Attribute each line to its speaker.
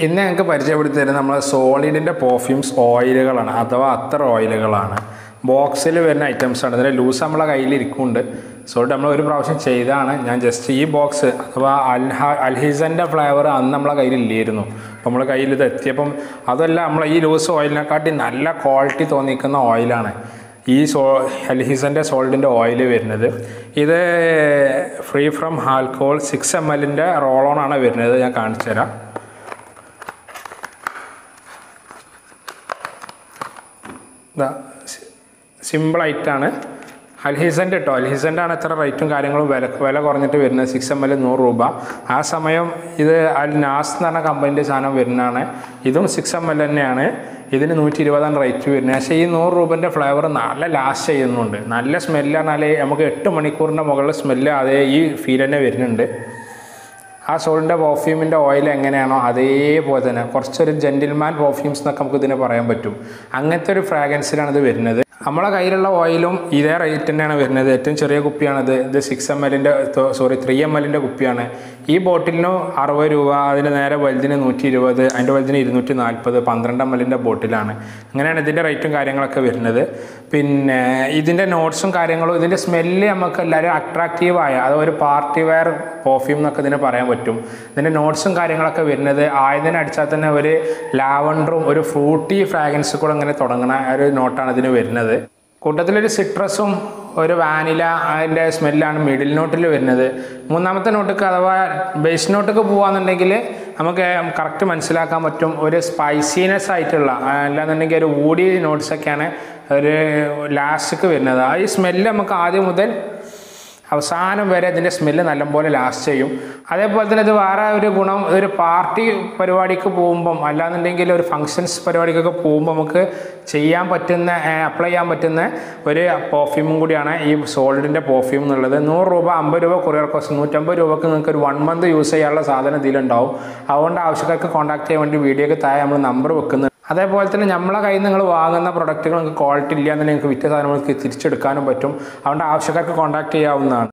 Speaker 1: ഇന്ന് ഞങ്ങൾക്ക് പരിചയപ്പെടുത്തി തരുന്നത് നമ്മൾ സോളിഡിൻ്റെ പെർഫ്യൂംസ് ഓയിലുകളാണ് അഥവാ അത്തർ ഓയിലുകളാണ് ബോക്സിൽ വരുന്ന ഐറ്റംസ് ആണ് ഇതിൻ്റെ ലൂസ് നമ്മളെ കയ്യിൽ ഇരിക്കുന്നുണ്ട് സോൾട്ട് നമ്മൾ ഒരു പ്രാവശ്യം ചെയ്താണ് ഞാൻ ജസ്റ്റ് ഈ ബോക്സ് അഥവാ അൽഹ അൽഹിസൻ്റെ ഫ്ലേവർ അന്ന് നമ്മളെ കയ്യിൽ ഇല്ലായിരുന്നു അപ്പോൾ നമ്മളെ കയ്യിൽ ഇത് എത്തിയപ്പം അതല്ല നമ്മൾ ഈ ലൂസ് ഓയിലിനെക്കാട്ടി നല്ല ക്വാളിറ്റി തോന്നിക്കുന്ന ഓയിലാണ് ഈ സോ അൽഹിസൻ്റെ സോൾഡിൻ്റെ ഓയിൽ വരുന്നത് ഇത് free from alcohol six M എല്ലിൻ്റെ റോളോണാണ് വരുന്നത് ഞാൻ കാണിച്ചു തരാം ഇതാ സിമ്പിളായിട്ടാണ് അൽഹിസൻ്റെ കേട്ടോ അൽഹിസൻ്റെ ആണ് എത്ര റേറ്റും കാര്യങ്ങളും വില വില കുറഞ്ഞിട്ട് വരുന്നത് സിക്സ് എം എൽ നൂറ് രൂപ ആ സമയം ഇത് അൽ നാസ് എന്ന് പറഞ്ഞ കമ്പനീൻ്റെ സാധനം വരുന്നതാണ് ഇതും സിക്സ് എം എൽ തന്നെയാണ് ഇതിന് നൂറ്റി ഇരുപതാണ് റേറ്റ് വരുന്നത് പക്ഷേ ഈ നൂറ് രൂപൻ്റെ ഫ്ലേവർ നല്ല ലാസ്റ്റ് ചെയ്യുന്നുണ്ട് നല്ല സ്മെല്ല് പറഞ്ഞാൽ നമുക്ക് എട്ട് മണിക്കൂറിൻ്റെ മുകളിൽ സ്മെല്ല് അതേ ഈ ഫീൽ തന്നെ വരുന്നുണ്ട് ആ സോളിൻ്റെ പെർഫ്യൂമിൻ്റെ ഓയിൽ എങ്ങനെയാണോ അതേപോലെ തന്നെ കുറച്ചൊരു ജെൻറ്റിൽമാൻ പെർഫ്യൂംസ് എന്നൊക്കെ നമുക്ക് ഇതിനെ പറയാൻ പറ്റും അങ്ങനത്തെ ഒരു ഫ്രാഗ്രൻസിലാണ് ഇത് വരുന്നത് നമ്മളെ കയ്യിലുള്ള ഓയിലും ഇതേ റേറ്റ് തന്നെയാണ് വരുന്നത് ഏറ്റവും ചെറിയ കുപ്പിയാണിത് ഇത് സിക്സ് എം എല്ലിൻ്റെ സോറി ത്രീ എം എല്ലിൻ്റെ കുപ്പിയാണ് ഈ ബോട്ടിലിന് അറുപത് രൂപ അതിന് നേരെ വലുതിന് നൂറ്റി ഇരുപത് അതിൻ്റെ വലുതിന് ഇരുന്നൂറ്റി നാൽപ്പത് പന്ത്രണ്ട് എം എല്ലിൻ്റെ ബോട്ടിലാണ് അങ്ങനെയാണ് ഇതിൻ്റെ റേറ്റും കാര്യങ്ങളൊക്കെ വരുന്നത് പിന്നെ ഇതിൻ്റെ നോട്ട്സും കാര്യങ്ങളും ഇതിൻ്റെ സ്മെല്ല് നമുക്ക് എല്ലാവരും അട്രാക്റ്റീവായ അത് ഒരു പാർട്ടി വെയർ പെർഫ്യൂം എന്നൊക്കെ ഇതിനെ പറയാൻ പറ്റും ഇതിൻ്റെ നോട്ട്സും കാര്യങ്ങളൊക്കെ വരുന്നത് ആയതിനെ അടിച്ചാൽ തന്നെ ഒരു ലാവണ്ടറും ഒരു ഫ്രൂട്ടി ഫ്രാഗ്രൻസ് കൂടെ ഇങ്ങനെ തുടങ്ങുന്ന ഒരു നോട്ടാണ് ഇതിന് വരുന്നത് കൂട്ടത്തിലൊരു സിട്രസും ഒരു വാനില അതിൻ്റെ സ്മെല്ലാണ് മിഡിൽ നോട്ടിൽ വരുന്നത് മൂന്നാമത്തെ നോട്ടിക്ക് അഥവാ ബേസ് നോട്ടിക്ക് പോകാന്നുണ്ടെങ്കിൽ നമുക്ക് കറക്റ്റ് മനസ്സിലാക്കാൻ പറ്റും ഒരു സ്പൈസിനെസ് ആയിട്ടുള്ള അല്ലാന്നുണ്ടെങ്കിൽ ഒരു വൂഡി നോട്ട്സൊക്കെയാണ് ഒരു ലാസ്റ്റിക്ക് വരുന്നത് ആ ഈ സ്മെല്ല് നമുക്ക് ആദ്യം മുതൽ അവസാനം വരെ ഇതിൻ്റെ സ്മെല്ല് നല്ലപോലെ ലാസ്റ്റ് ചെയ്യും അതേപോലെ തന്നെ ഇത് വേറെ ഒരു ഗുണം ഒരു പാർട്ടി പരിപാടിക്ക് പോകുമ്പം അല്ലാന്നുണ്ടെങ്കിൽ ഒരു ഫങ്ഷൻസ് പരിപാടിക്കൊക്കെ പോകുമ്പോൾ നമുക്ക് ചെയ്യാൻ പറ്റുന്ന അപ്ലൈ ചെയ്യാൻ പറ്റുന്ന ഒരു പെർഫ്യൂമും കൂടിയാണ് ഈ സോൾഡിൻ്റെ പെർഫ്യൂം എന്നുള്ളത് നൂറ് രൂപ അമ്പത് രൂപ കൊറിയർ കോസ്റ്റ് നൂറ്റമ്പത് രൂപക്ക് നിങ്ങൾക്ക് ഒരു വൺ മന്ത് യൂസ് ചെയ്യാനുള്ള സാധനം ഇതിലുണ്ടാവും അതുകൊണ്ട് ആവശ്യക്കാർക്ക് കോൺടാക്ട് ചെയ്യാൻ വേണ്ടി വീഡിയോക്ക് താഴെ നമ്മൾ നമ്പർ വെക്കുന്നത് അതേപോലെ തന്നെ നമ്മളെ കയ്യിൽ നിന്ന് നിങ്ങൾ വാങ്ങുന്ന പ്രൊഡക്റ്റുകൾ നിങ്ങൾക്ക് ക്വാളിറ്റി ഇല്ല എന്നുണ്ടെങ്കിൽ നിങ്ങൾക്ക് വിറ്റ സാധനങ്ങൾക്ക് തിരിച്ചെടുക്കാനും പറ്റും അതുകൊണ്ട് ആവശ്യക്കാർക്ക് കോൺടാക്ട് ചെയ്യാവുന്നതാണ്